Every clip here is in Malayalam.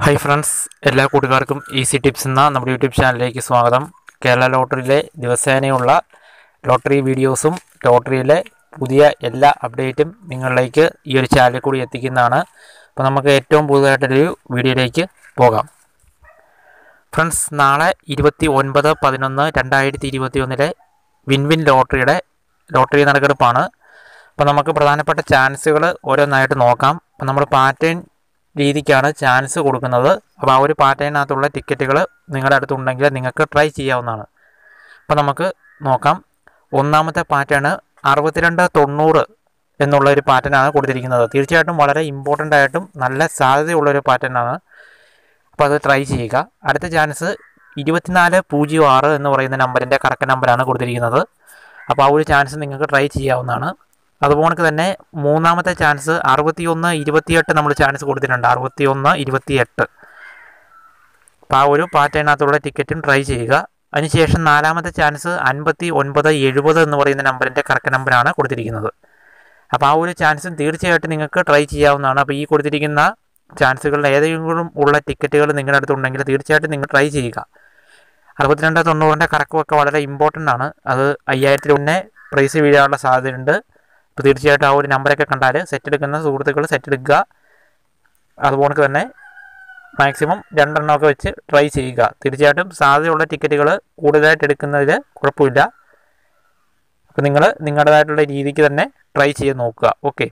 ഹായ് ഫ്രണ്ട്സ് എല്ലാ കൂട്ടുകാർക്കും ഈസി ടിപ്സ് എന്ന നമ്മുടെ യൂട്യൂബ് ചാനലിലേക്ക് സ്വാഗതം കേരള ലോട്ടറിയിലെ ദിവസേനയുള്ള ലോട്ടറി വീഡിയോസും ലോട്ടറിയിലെ പുതിയ എല്ലാ അപ്ഡേറ്റും നിങ്ങളിലേക്ക് ഈ ഒരു ചാനലിൽ കൂടി എത്തിക്കുന്നതാണ് അപ്പോൾ നമുക്ക് ഏറ്റവും പുതുതായിട്ടൊരു വീഡിയോയിലേക്ക് പോകാം ഫ്രണ്ട്സ് നാളെ ഇരുപത്തി ഒൻപത് പതിനൊന്ന് രണ്ടായിരത്തി ഇരുപത്തി ഒന്നിലെ വിൻ വിൻ ലോട്ടറിയുടെ ലോട്ടറി നറുക്കെടുപ്പാണ് അപ്പോൾ നമുക്ക് പ്രധാനപ്പെട്ട ചാൻസുകൾ ഓരോന്നായിട്ട് നോക്കാം അപ്പോൾ നമ്മൾ പാറ്റേൺ രീതിക്കാണ് ചാൻസ് കൊടുക്കുന്നത് അപ്പോൾ ആ ഒരു പാറ്റേണിനകത്തുള്ള ടിക്കറ്റുകൾ നിങ്ങളുടെ അടുത്തുണ്ടെങ്കിൽ നിങ്ങൾക്ക് ട്രൈ ചെയ്യാവുന്നതാണ് അപ്പോൾ നമുക്ക് നോക്കാം ഒന്നാമത്തെ പാറ്റേൺ അറുപത്തിരണ്ട് തൊണ്ണൂറ് എന്നുള്ള ഒരു പാറ്റേണാണ് കൊടുത്തിരിക്കുന്നത് തീർച്ചയായിട്ടും വളരെ ഇമ്പോർട്ടൻ്റ് ആയിട്ടും നല്ല സാധ്യതയുള്ള ഒരു പാറ്റേണാണ് അപ്പോൾ അത് ട്രൈ ചെയ്യുക അടുത്ത ചാൻസ് ഇരുപത്തിനാല് പൂജ്യം ആറ് എന്ന് പറയുന്ന നമ്പറിൻ്റെ കറക്റ്റ് നമ്പറാണ് കൊടുത്തിരിക്കുന്നത് അപ്പോൾ ആ ഒരു ചാൻസ് നിങ്ങൾക്ക് ട്രൈ ചെയ്യാവുന്നതാണ് അതുപോലെ തന്നെ മൂന്നാമത്തെ ചാൻസ് അറുപത്തിയൊന്ന് ഇരുപത്തിയെട്ട് നമ്മൾ ചാൻസ് കൊടുത്തിട്ടുണ്ട് അറുപത്തിയൊന്ന് ഇരുപത്തിയെട്ട് അപ്പോൾ ആ ഒരു പാറ്റേണിനകത്തുള്ള ടിക്കറ്റും ട്രൈ ചെയ്യുക അതിനുശേഷം നാലാമത്തെ ചാൻസ് അൻപത്തി ഒൻപത് എഴുപത് എന്ന് പറയുന്ന നമ്പറിൻ്റെ കറക്റ്റ് നമ്പറാണ് കൊടുത്തിരിക്കുന്നത് അപ്പോൾ ആ ഒരു ചാൻസും തീർച്ചയായിട്ടും നിങ്ങൾക്ക് ട്രൈ ചെയ്യാവുന്നതാണ് അപ്പോൾ ഈ കൊടുത്തിരിക്കുന്ന ചാൻസുകളിൽ ഏതെങ്കിലും ഉള്ള ടിക്കറ്റുകൾ നിങ്ങളുടെ അടുത്തുണ്ടെങ്കിൽ തീർച്ചയായിട്ടും നിങ്ങൾ ട്രൈ ചെയ്യുക അറുപത്തിരണ്ട് തൊണ്ണൂറിൻ്റെ കറക്കമൊക്കെ വളരെ ഇമ്പോർട്ടൻ്റ് ആണ് അത് അയ്യായിരത്തിൽ ഒന്നേ പ്രൈസ് വീഴാനുള്ള സാധ്യതയുണ്ട് അപ്പോൾ തീർച്ചയായിട്ടും ആ ഒരു നമ്പറൊക്കെ കണ്ടാൽ സെറ്റ് എടുക്കുന്ന സുഹൃത്തുക്കൾ സെറ്റ് എടുക്കുക അതുപോലെ തന്നെ മാക്സിമം രണ്ടെണ്ണമൊക്കെ വെച്ച് ട്രൈ ചെയ്യുക തീർച്ചയായിട്ടും സാധ്യതയുള്ള ടിക്കറ്റുകൾ കൂടുതലായിട്ട് എടുക്കുന്നതിൽ കുഴപ്പമില്ല അപ്പോൾ നിങ്ങൾ നിങ്ങളുടേതായിട്ടുള്ള രീതിക്ക് തന്നെ ട്രൈ ചെയ്ത് നോക്കുക ഓക്കെ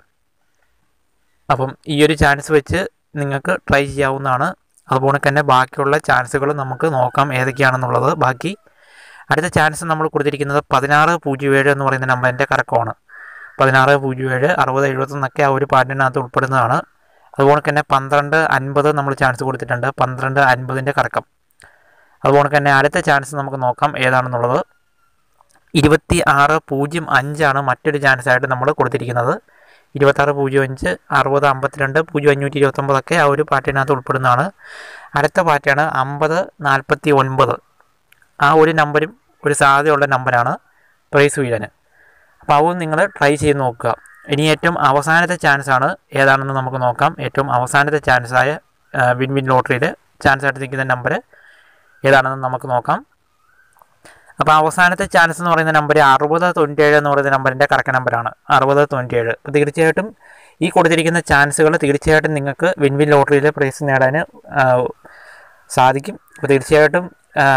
അപ്പം ഈ ഒരു ചാൻസ് വെച്ച് നിങ്ങൾക്ക് ട്രൈ ചെയ്യാവുന്നതാണ് അതുപോലെ തന്നെ ബാക്കിയുള്ള ചാൻസുകൾ നമുക്ക് നോക്കാം ഏതൊക്കെയാണെന്നുള്ളത് ബാക്കി അടുത്ത ചാൻസ് നമ്മൾ കൊടുത്തിരിക്കുന്നത് പതിനാറ് പൂജ്യം ഏഴ് എന്ന് പറയുന്ന നമ്പറിൻ്റെ കറക്കമാണ് പതിനാറ് പൂജ്യം ഏഴ് അറുപത് എഴുപത്തൊന്നൊക്കെ ആ ഒരു പാറ്റിനകത്ത് ഉൾപ്പെടുന്നതാണ് അതുപോലെ തന്നെ പന്ത്രണ്ട് അൻപത് നമ്മൾ ചാൻസ് കൊടുത്തിട്ടുണ്ട് പന്ത്രണ്ട് അൻപതിൻ്റെ കറക്കം അതുപോലെ തന്നെ അടുത്ത ചാൻസ് നമുക്ക് നോക്കാം ഏതാണെന്നുള്ളത് ഇരുപത്തി ആറ് പൂജ്യം അഞ്ചാണ് മറ്റൊരു ചാൻസ് ആയിട്ട് നമ്മൾ കൊടുത്തിരിക്കുന്നത് ഇരുപത്താറ് പൂജ്യം അഞ്ച് അറുപത് അമ്പത്തിരണ്ട് പൂജ്യം അഞ്ഞൂറ്റി ഇരുപത്തൊമ്പതൊക്കെ ആ ഒരു പാറ്റിനകത്ത് ഉൾപ്പെടുന്നതാണ് അടുത്ത പാറ്റാണ് അമ്പത് നാൽപ്പത്തി ഒൻപത് ആ ഒരു നമ്പരും ഒരു സാധ്യതയുള്ള നമ്പറാണ് പ്രൈസ് വീഴാൻ അപ്പോൾ അതും നിങ്ങൾ ട്രൈ ചെയ്ത് നോക്കുക ഇനി ഏറ്റവും അവസാനത്തെ ചാൻസ് ആണ് ഏതാണെന്ന് നമുക്ക് നോക്കാം ഏറ്റവും അവസാനത്തെ ചാൻസായ വിൻ വിൻ ലോട്ടറിയിൽ ചാൻസ് ആയിട്ട് നിൽക്കുന്ന നമ്പർ ഏതാണെന്ന് നമുക്ക് നോക്കാം അപ്പോൾ അവസാനത്തെ ചാൻസ് എന്ന് പറയുന്ന നമ്പർ അറുപത് തൊണ്ണൂറ്റേഴ് എന്ന് പറയുന്ന നമ്പറിൻ്റെ കറക്റ്റ് നമ്പറാണ് അറുപത് തൊണ്ണൂറ്റേഴ് അപ്പോൾ തീർച്ചയായിട്ടും ഈ കൊടുത്തിരിക്കുന്ന ചാൻസുകൾ തീർച്ചയായിട്ടും നിങ്ങൾക്ക് വിൻ വിൻ ലോട്ടറിയിൽ പ്രൈസ് നേടാൻ സാധിക്കും അപ്പോൾ തീർച്ചയായിട്ടും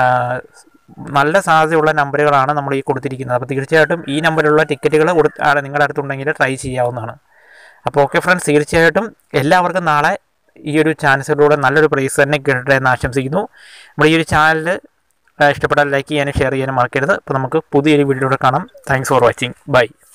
നല്ല സാധ്യതയുള്ള നമ്പറുകളാണ് നമ്മൾ ഈ കൊടുത്തിരിക്കുന്നത് അപ്പോൾ തീർച്ചയായിട്ടും ഈ നമ്പറിലുള്ള ടിക്കറ്റുകൾ ആണ് നിങ്ങളുടെ അടുത്തുണ്ടെങ്കിൽ ട്രൈ ചെയ്യാവുന്നതാണ് അപ്പോൾ ഓക്കെ ഫ്രണ്ട്സ് തീർച്ചയായിട്ടും എല്ലാവർക്കും നാളെ ഈ ഒരു ചാൻസിലൂടെ നല്ലൊരു പ്രൈസ് തന്നെ കിട്ടട്ടെ എന്ന് ആശംസിക്കുന്നു നമ്മുടെ ഈ ഒരു ചാനൽ ഇഷ്ടപ്പെട്ടാൽ ലൈക്ക് ചെയ്യാനും ഷെയർ ചെയ്യാനും മറക്കരുത് അപ്പോൾ നമുക്ക് പുതിയൊരു വീഡിയോയിലൂടെ കാണാം താങ്ക്സ് ഫോർ വാച്ചിങ് ബൈ